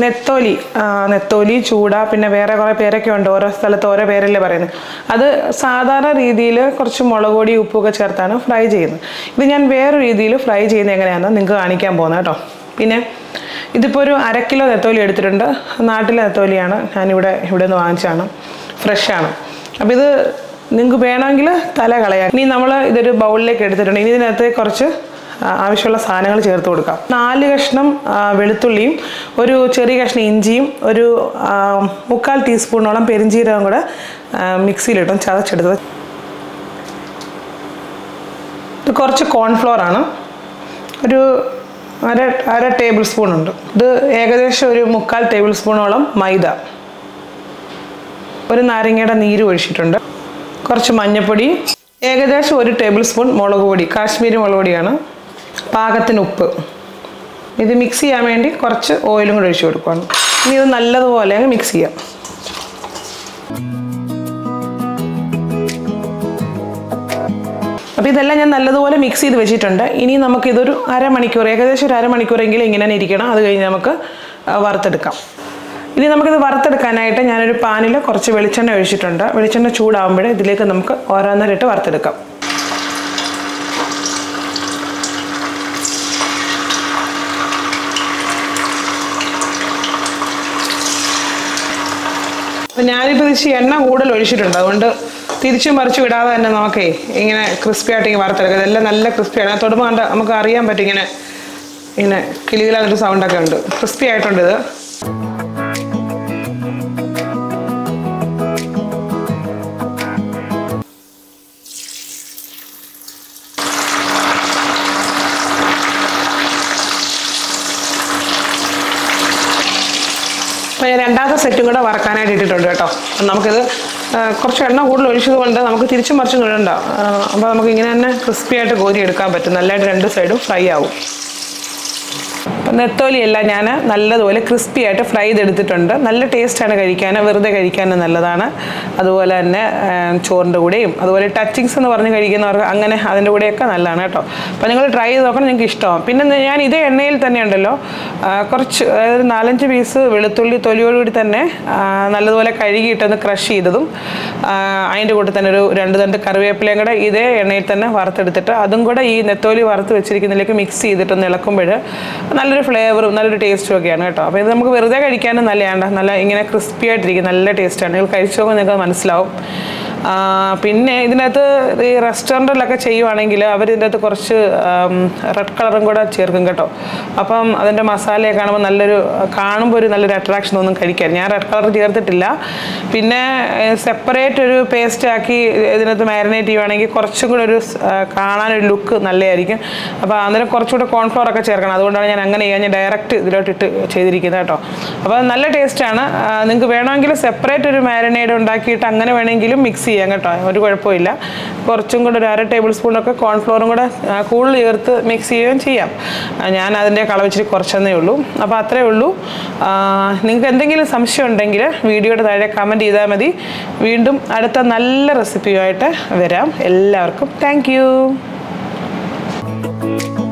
നെത്തോലി ആ, നെത്തോലി ചൂട പിന്നെ വേറെ കുറേ പേരൊക്കെ ഉണ്ട് ഓരോ സ്ഥലത്ത് ഓരോ പേരല്ലേ പറയുന്നത് അത് സാധാരണ രീതിയിൽ കുറച്ച് മുളക് പൊടി ഉപ്പൊക്കെ ചേർത്താണ് ഫ്രൈ ചെയ്യുന്നത് ഇത് ഞാൻ വേറെ രീതിയിൽ ഫ്രൈ ചെയ്യുന്നത് എങ്ങനെയാണെന്ന് നിങ്ങൾക്ക് കാണിക്കാൻ പോകുന്നത് കേട്ടോ പിന്നെ ഇതിപ്പോൾ ഒരു അര കിലോ നെത്തോലി എടുത്തിട്ടുണ്ട് നാട്ടിലെ നെത്തോലിയാണ് ഞാനിവിടെ ഇവിടെ നിന്ന് വാങ്ങിച്ചാണ് ഫ്രഷാണ് അപ്പോൾ ഇത് നിങ്ങൾക്ക് വേണമെങ്കിൽ തല കളയാം ഇനി നമ്മൾ ഇതൊരു ബൗളിലേക്ക് എടുത്തിട്ടുണ്ട് ഇനി ഇതിനകത്ത് കുറച്ച് ആ, ആവശ്യമുള്ള സാധനങ്ങൾ ചേർത്ത് കൊടുക്കാം നാല് കഷ്ണം ആ, വെളുത്തുള്ളിയും ഒരു ചെറിയ കഷ്ണം ഇഞ്ചിയും ഒരു ആ, മുക്കാൽ ടീസ്പൂണോളം പെരിഞ്ചീരകം കൂടെ ആ, മിക്സിയിലിട്ടും ചതച്ചെടുത്തത് ഇത് കുറച്ച് കോൺഫ്ലോർ ആണ് ഒരു അര അര ടേബിൾ സ്പൂൺ ഉണ്ട് ഇത് ഏകദേശം ഒരു മുക്കാൽ ടേബിൾ സ്പൂണോളം മൈദ ഒരു നാരങ്ങയുടെ നീര് ഒഴിച്ചിട്ടുണ്ട് കുറച്ച് മഞ്ഞൾപ്പൊടി ഏകദേശം ഒരു ടേബിൾ സ്പൂൺ മുളക് പൊടി കാശ്മീരി മുളക് പൊടിയാണ് പാകത്തിന് ഉപ്പ് ഇത് മിക്സ് ചെയ്യാൻ വേണ്ടി കുറച്ച് ഓയിലും കൂടി ഒഴിച്ച് കൊടുക്കുകയാണ് ഇനി ഇത് നല്ലതുപോലെ അങ്ങ് മിക്സ് ചെയ്യാം അപ്പോൾ ഇതെല്ലാം ഞാൻ നല്ലതുപോലെ മിക്സ് ചെയ്ത് വെച്ചിട്ടുണ്ട് ഇനി നമുക്കിതൊരു അരമണിക്കൂർ ഏകദേശം ഒരു അരമണിക്കൂറെങ്കിലും ഇങ്ങനെ തന്നെ ഇരിക്കണം അത് കഴിഞ്ഞ് നമുക്ക് ആ, വറുത്തെടുക്കാം ഇനി നമുക്കിത് വറുത്തെടുക്കാനായിട്ട് ഞാനൊരു പാനിൽ കുറച്ച് വെളിച്ചെണ്ണ ഒഴിച്ചിട്ടുണ്ട് വെളിച്ചെണ്ണ ചൂടാകുമ്പോൾ ഇതിലേക്ക് നമുക്ക് ഓരോന്നേരിട്ട് വറുത്തെടുക്കാം അപ്പം ഞാനിപ്പോൾ ഇച്ചിരി എണ്ണ കൂടുതൽ ഒഴിച്ചിട്ടുണ്ട് അതുകൊണ്ട് തിരിച്ചും മറിച്ചും ഇടാതെ തന്നെ നമുക്കേ ഇങ്ങനെ ക്രിസ്പി ആയിട്ട് ഇങ്ങനെ വറുത്തെടുക്കാം ഇതെല്ലാം നല്ല ക്രിസ്പിയാണ് തൊടുമ്പോൾ കണ്ട നമുക്ക് അറിയാൻ പറ്റും ഇങ്ങനെ ഇങ്ങനെ കിളികിലാന്നൊരു സൗണ്ടൊക്കെ ഉണ്ട് ക്രിസ്പി ആയിട്ടുണ്ട് ഇത് അപ്പോൾ ഞാൻ രണ്ടാമത്തെ സെറ്റും കൂടെ വറക്കാനായിട്ട് ഇട്ടിട്ടുണ്ട് കേട്ടോ അപ്പം നമുക്കിത് ആ, കുറച്ച് എണ്ണ കൂടുതൽ ഒഴിച്ചത് കൊണ്ട് നമുക്ക് തിരിച്ചും മറിച്ചും ഇടണ്ട അപ്പോൾ നമുക്ക് ഇങ്ങനെ തന്നെ ക്രിസ്പി ആയിട്ട് കോരി എടുക്കാൻ പറ്റും നല്ലതായിട്ട് രണ്ട് സൈഡും ഫ്രൈ ആവും അപ്പം നെത്തോലിയെല്ലാം ഞാൻ നല്ലതുപോലെ ക്രിസ്പി ആയിട്ട് ഫ്രൈ ചെയ്തെടുത്തിട്ടുണ്ട് നല്ല ടേസ്റ്റാണ് കഴിക്കാൻ വെറുതെ കഴിക്കാനും നല്ലതാണ് അതുപോലെ തന്നെ ആ, ചോറിൻ്റെ കൂടെയും അതുപോലെ ടച്ചിങ്സ് എന്ന് പറഞ്ഞ് കഴിക്കുന്നവർക്ക് അങ്ങനെ അതിൻ്റെ കൂടെയൊക്കെ നല്ലതാണ് കേട്ടോ അപ്പോൾ നിങ്ങൾ ട്രൈ ചെയ്ത് നോക്കണം നിങ്ങൾക്ക് ഇഷ്ടമാവും പിന്നെ ഞാൻ ഇതേ എണ്ണയിൽ തന്നെ ഉണ്ടല്ലോ ആ, കുറച്ച് അതായത് നാലഞ്ച് പീസ് വെളുത്തുള്ളി തൊലിയോടുകൂടി തന്നെ ആ, നല്ലതുപോലെ കഴുകിയിട്ടൊന്ന് ക്രഷ് ചെയ്തതും ആ, അതിൻ്റെ കൂടെ തന്നെ ഒരു രണ്ട് തണ്ട് കറിവേപ്പിലയും കൂടെ ഇതേ എണ്ണയിൽ തന്നെ വറുത്തെടുത്തിട്ട് അതും കൂടെ ഈ നെത്തോലി വറുത്ത് വെച്ചിരിക്കുന്നതിലേക്ക് മിക്സ് ചെയ്തിട്ടൊന്ന് ഇളക്കുമ്പോൾ നല്ലൊരു ഫ്ലേവറും നല്ലൊരു ടേസ്റ്റും ഒക്കെയാണ് കേട്ടോ അപ്പോൾ ഇത് നമുക്ക് വെറുതെ കഴിക്കാനും നല്ലതാണ് നല്ല ഇങ്ങനെ ക്രിസ്പി ആയിട്ടിരിക്കും നല്ല ടേസ്റ്റാണ് നിങ്ങൾ കഴിച്ചു നോക്കുമ്പോൾ നിങ്ങൾക്ക് മനസ്സിലാവും ആ, പിന്നെ ഇതിനകത്ത് ഈ റെസ്റ്റോറൻറ്റിലൊക്കെ ചെയ്യുവാണെങ്കിൽ അവർ ഇതിൻ്റെ അകത്ത് കുറച്ച് റെഡ് കളറും കൂടെ ചേർക്കും കേട്ടോ അപ്പം അതിൻ്റെ മസാലയൊക്കെ കാണുമ്പോൾ നല്ലൊരു കാണുമ്പോൾ ഒരു നല്ലൊരു അട്രാക്ഷൻ തോന്നും കഴിക്കാൻ ഞാൻ റെഡ് കളർ ചേർത്തിട്ടില്ല പിന്നെ സെപ്പറേറ്റ് ഒരു പേസ്റ്റ് ആക്കി ഇതിനകത്ത് മാരിനേറ്റ് ചെയ്യുവാണെങ്കിൽ കുറച്ചും കൂടെ ഒരു സ്- ആ, കാണാനൊരു ലുക്ക് നല്ലതായിരിക്കും അപ്പോൾ അന്നേരം കുറച്ചുകൂടെ കോൺഫ്ലോർ ഒക്കെ ചേർക്കണം അതുകൊണ്ടാണ് ഞാൻ അങ്ങനെ ചെയ്യാൻ ഞാൻ ഡയറക്റ്റ് ഇതിലോട്ട് ഇട്ട് ചെയ്തിരിക്കുന്നത് കേട്ടോ അപ്പോൾ നല്ല ടേസ്റ്റാണ് നിങ്ങൾക്ക് വേണമെങ്കിൽ സെപ്പറേറ്റ് ഒരു മാരിനേഡ് ഉണ്ടാക്കിയിട്ട് അങ്ങനെ വേണമെങ്കിലും മിക്സ് ചെയ്യാം കേട്ടോ ഒരു കുഴപ്പമില്ല കുറച്ചും കൂടെ ഒരു അര ടേബിൾ സ്പൂണൊക്കെ കോൺഫ്ലോറും കൂടെ ആ, കൂടുതൽ ചേർത്ത് മിക്സ് ചെയ്യുകയും ചെയ്യാം ആ, ഞാൻ അതിൻ്റെ കളവച്ചിരി കുറച്ചെന്നേ ഉള്ളൂ അപ്പോൾ അത്രേ ഉള്ളൂ നിങ്ങൾക്ക് എന്തെങ്കിലും സംശയം ഉണ്ടെങ്കിൽ വീഡിയോയുടെ താഴെ കമൻറ്റ് ചെയ്താൽ മതി വീണ്ടും അടുത്ത നല്ല റെസിപ്പിയുമായിട്ട് വരാം എല്ലാവർക്കും താങ്ക്